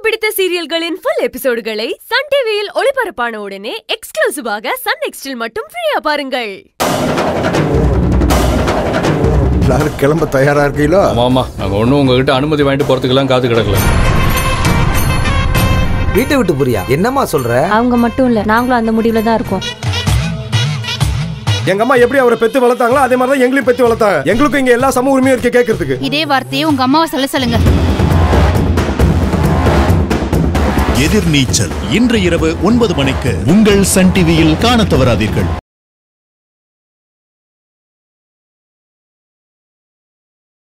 பிடித்த சீரியல்களின் full எபிசோடுகளை Sun டிவியில் ஒளிபரப்பான உடனே எக்ஸ்க்ளூசிவாக சன் நெக்ஸ்டில் மட்டும் ஃப்ரீயா பாருங்கள் எல்லாரும் கிளம்ப தயாரா இருக்கீங்களோ ஆமா நாங்க ஒண்ணும் உங்ககிட்ட அனுமதி வாங்கிட்டு போறதுக்கெல்லாம் காத்து கிடக்கல வீட்டை விட்டு புரியா என்னம்மா சொல்ற அவங்க மட்டும் இல்ல நாங்களும் அந்த முடிவுல தான் இருக்கோம் எங்க அம்மா எப்படி அவரை பெத்து வளர்த்தாங்களோ அதே மாதிரி தான் எங்களையும் பெத்து வளர்த்தாங்க எங்களுக்கும் இங்க எல்லா சம உரிமையும் இருக்கு கேட்கறதுக்கு இதே வார்த்தையை உங்க அம்மாவை சொல்ல சொல்லுங்க எதிர்நீச்சல் இன்று இரவு ஒன்பது மணிக்கு உங்கள் சன் டிவியில் காணத் தவறாதீர்கள்